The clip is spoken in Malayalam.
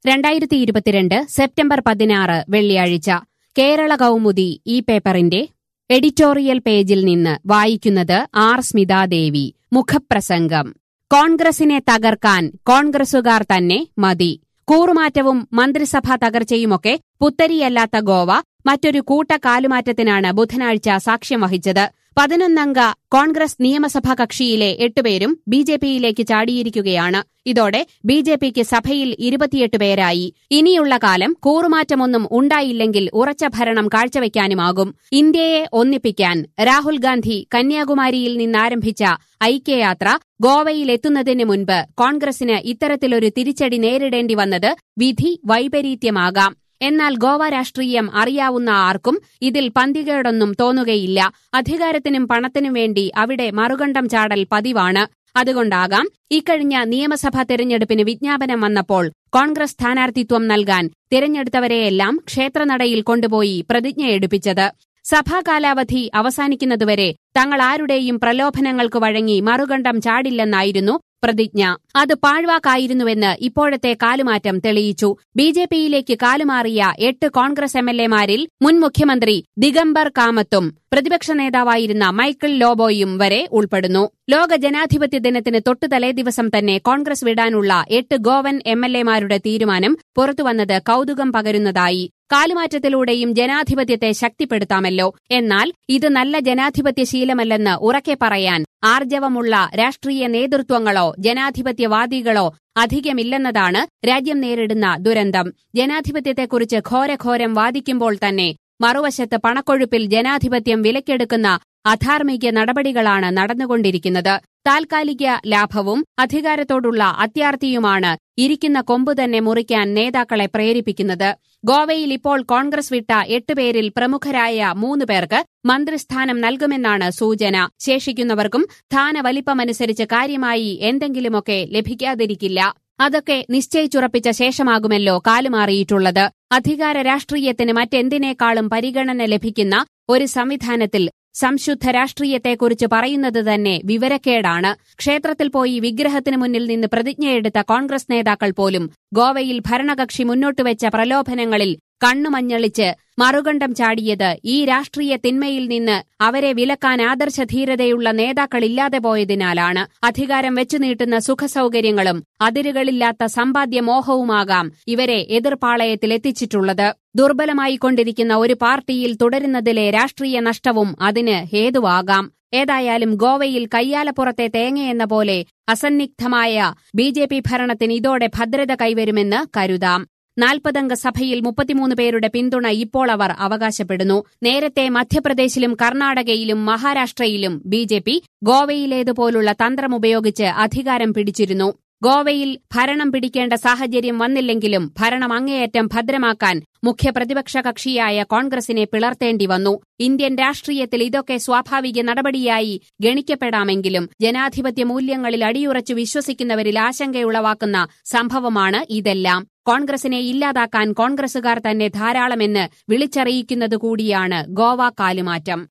രണ്ടായിരത്തി ഇരുപത്തിരണ്ട് സെപ്റ്റംബർ പതിനാറ് വെള്ളിയാഴ്ച കേരള കൗമുദി ഈ പേപ്പറിന്റെ എഡിറ്റോറിയൽ പേജിൽ നിന്ന് വായിക്കുന്നത് ആർ സ്മിതാദേവി മുഖപ്രസംഗം കോൺഗ്രസിനെ തകർക്കാൻ കോൺഗ്രസുകാർ തന്നെ മതി കൂറുമാറ്റവും മന്ത്രിസഭാ തകർച്ചയുമൊക്കെ പുത്തരിയല്ലാത്ത ഗോവ മറ്റൊരു കൂട്ടക്കാലുമാറ്റത്തിനാണ് ബുധനാഴ്ച സാക്ഷ്യം വഹിച്ചത് പതിനൊന്നംഗ കോൺഗ്രസ് നിയമസഭാ കക്ഷിയിലെ എട്ടുപേരും ബി ജെ പിയിലേക്ക് ചാടിയിരിക്കുകയാണ് ഇതോടെ ബി ജെ പിക്ക് സഭയിൽ ഇരുപത്തിയെട്ട് പേരായി ഇനിയുള്ള കാലം കൂറുമാറ്റമൊന്നും ഉണ്ടായില്ലെങ്കിൽ ഉറച്ച ഭരണം കാഴ്ചവെക്കാനുമാകും ഇന്ത്യയെ ഒന്നിപ്പിക്കാൻ രാഹുൽ ഗാന്ധി കന്യാകുമാരിയിൽ നിന്നാരംഭിച്ച ഐക്യയാത്ര ഗോവയിലെത്തുന്നതിന് മുൻപ് കോൺഗ്രസിന് ഇത്തരത്തിലൊരു തിരിച്ചടി നേരിടേണ്ടി വന്നത് വിധി വൈപരീത്യമാകാം എന്നാൽ ഗോവ രാഷ്ട്രീയം അറിയാവുന്ന ആർക്കും ഇതിൽ പന്തികേടൊന്നും തോന്നുകയില്ല അധികാരത്തിനും പണത്തിനും വേണ്ടി അവിടെ മറുകണ്ഠം ചാടൽ പതിവാണ് അതുകൊണ്ടാകാം ഇക്കഴിഞ്ഞ നിയമസഭാ തെരഞ്ഞെടുപ്പിന് വിജ്ഞാപനം വന്നപ്പോൾ കോൺഗ്രസ് സ്ഥാനാർത്ഥിത്വം നൽകാൻ തിരഞ്ഞെടുത്തവരെയെല്ലാം ക്ഷേത്രനടയിൽ കൊണ്ടുപോയി പ്രതിജ്ഞയെടുപ്പിച്ചത് സഭാ കാലാവധി അവസാനിക്കുന്നതുവരെ തങ്ങൾ ആരുടെയും പ്രലോഭനങ്ങൾക്ക് വഴങ്ങി മറുകണ്ഠം ചാടില്ലെന്നായിരുന്നു പ്രതിജ്ഞ അത് പാഴ്വാക്കായിരുന്നുവെന്ന് ഇപ്പോഴത്തെ കാലുമാറ്റം തെളിയിച്ചു ബി ജെ പിയിലേക്ക് കാലുമാറിയ എട്ട് കോൺഗ്രസ് എം എൽ എമാരിൽ മുൻ മുഖ്യമന്ത്രി ദിഗംബർ കാമത്തും പ്രതിപക്ഷ നേതാവായിരുന്ന മൈക്കിൾ ലോബോയും വരെ ഉൾപ്പെടുന്നു ലോക ജനാധിപത്യ ദിനത്തിന് തൊട്ടു തലേ ദിവസം തന്നെ കോൺഗ്രസ് വിടാനുള്ള എട്ട് ഗോവൻ എം എൽ എമാരുടെ തീരുമാനം പുറത്തുവന്നത് കൌതുകം പകരുന്നതായി കാലുമാറ്റത്തിലൂടെയും ജനാധിപത്യത്തെ ശക്തിപ്പെടുത്താമല്ലോ എന്നാൽ ഇത് നല്ല ജനാധിപത്യ ശീലമല്ലെന്ന് ഉറക്കെ പറയാൻ ആർജവമുള്ള രാഷ്ട്രീയ നേതൃത്വങ്ങളോ ജനാധിപത്യവാദികളോ അധികമില്ലെന്നതാണ് രാജ്യം നേരിടുന്ന ദുരന്തം ജനാധിപത്യത്തെക്കുറിച്ച് ഘോരഘോരം വാദിക്കുമ്പോൾ തന്നെ മറുവശത്ത് പണക്കൊഴുപ്പിൽ ജനാധിപത്യം വിലക്കെടുക്കുന്ന അധാർമിക നടപടികളാണ് നടന്നുകൊണ്ടിരിക്കുന്നത് താൽക്കാലിക ലാഭവും അധികാരത്തോടുള്ള അത്യാർത്തിയുമാണ് ഇരിക്കുന്ന കൊമ്പ് തന്നെ മുറിക്കാൻ നേതാക്കളെ പ്രേരിപ്പിക്കുന്നത് ഗോവയിൽ ഇപ്പോൾ കോൺഗ്രസ് വിട്ട എട്ടുപേരിൽ പ്രമുഖരായ മൂന്ന് പേർക്ക് മന്ത്രിസ്ഥാനം നൽകുമെന്നാണ് സൂചന ശേഷിക്കുന്നവർക്കും സ്ഥാനവലിപ്പമനുസരിച്ച് കാര്യമായി എന്തെങ്കിലുമൊക്കെ ലഭിക്കാതിരിക്കില്ല അതൊക്കെ നിശ്ചയിച്ചുറപ്പിച്ച ശേഷമാകുമല്ലോ കാലുമാറിയിട്ടുള്ളത് അധികാര രാഷ്ട്രീയത്തിന് മറ്റെന്തിനേക്കാളും പരിഗണന ലഭിക്കുന്ന ഒരു സംവിധാനത്തിൽ സംശുദ്ധ രാഷ്ട്രീയത്തെക്കുറിച്ച് പറയുന്നത് തന്നെ വിവരക്കേടാണ് ക്ഷേത്രത്തിൽ പോയി വിഗ്രഹത്തിന് മുന്നിൽ നിന്ന് പ്രതിജ്ഞയെടുത്ത കോൺഗ്രസ് നേതാക്കൾ പോലും ഗോവയിൽ ഭരണകക്ഷി മുന്നോട്ടുവെച്ച പ്രലോഭനങ്ങളിൽ കണ്ണുമഞ്ഞളിച്ച് മറുകണ്ഠം ചാടിയത് ഈ രാഷ്ട്രീയ തിന്മയിൽ നിന്ന് അവരെ വിലക്കാൻ ആദർശധീരതയുള്ള നേതാക്കളില്ലാതെ പോയതിനാലാണ് അധികാരം വെച്ചു നീട്ടുന്ന സുഖസൌകര്യങ്ങളും അതിരുകളില്ലാത്ത സമ്പാദ്യ മോഹവുമാകാം ഇവരെ എതിർപ്പാളയത്തിലെത്തിച്ചിട്ടുള്ളത് ദുർബലമായിക്കൊണ്ടിരിക്കുന്ന ഒരു പാർട്ടിയിൽ തുടരുന്നതിലെ രാഷ്ട്രീയ നഷ്ടവും അതിന് ഹേതുവാകാം ഏതായാലും ഗോവയിൽ കയ്യാലപ്പുറത്തെ തേങ്ങയെന്ന പോലെ അസന്നിഗ്ധമായ ബി ജെ പി ഭരണത്തിന് ഇതോടെ ഭദ്രത കൈവരുമെന്ന് കരുതാം നാൽപ്പതംഗ സഭയിൽ മുപ്പത്തിമൂന്ന് പേരുടെ പിന്തുണ ഇപ്പോൾ അവർ അവകാശപ്പെടുന്നു നേരത്തെ മധ്യപ്രദേശിലും കർണാടകയിലും മഹാരാഷ്ട്രയിലും ബി ജെ പി ഗോവയിലേതുപോലുള്ള തന്ത്രമുപയോഗിച്ച് അധികാരം പിടിച്ചിരുന്നു ഗോവയിൽ ഭരണം പിടിക്കേണ്ട സാഹചര്യം വന്നില്ലെങ്കിലും ഭരണം അങ്ങേയറ്റം ഭദ്രമാക്കാൻ മുഖ്യ പ്രതിപക്ഷ കക്ഷിയായ കോൺഗ്രസിനെ പിളർത്തേണ്ടി വന്നു ഇന്ത്യൻ രാഷ്ട്രീയത്തിൽ ഇതൊക്കെ സ്വാഭാവിക നടപടിയായി ഗണിക്കപ്പെടാമെങ്കിലും ജനാധിപത്യ മൂല്യങ്ങളിൽ അടിയുറച്ചു വിശ്വസിക്കുന്നവരിൽ ആശങ്കയുളവാക്കുന്ന സംഭവമാണ് ഇതെല്ലാം കോൺഗ്രസിനെ ഇല്ലാതാക്കാൻ കോൺഗ്രസുകാർ തന്നെ ധാരാളമെന്ന് വിളിച്ചറിയിക്കുന്നതുകൂടിയാണ് ഗോവ കാലുമാറ്റം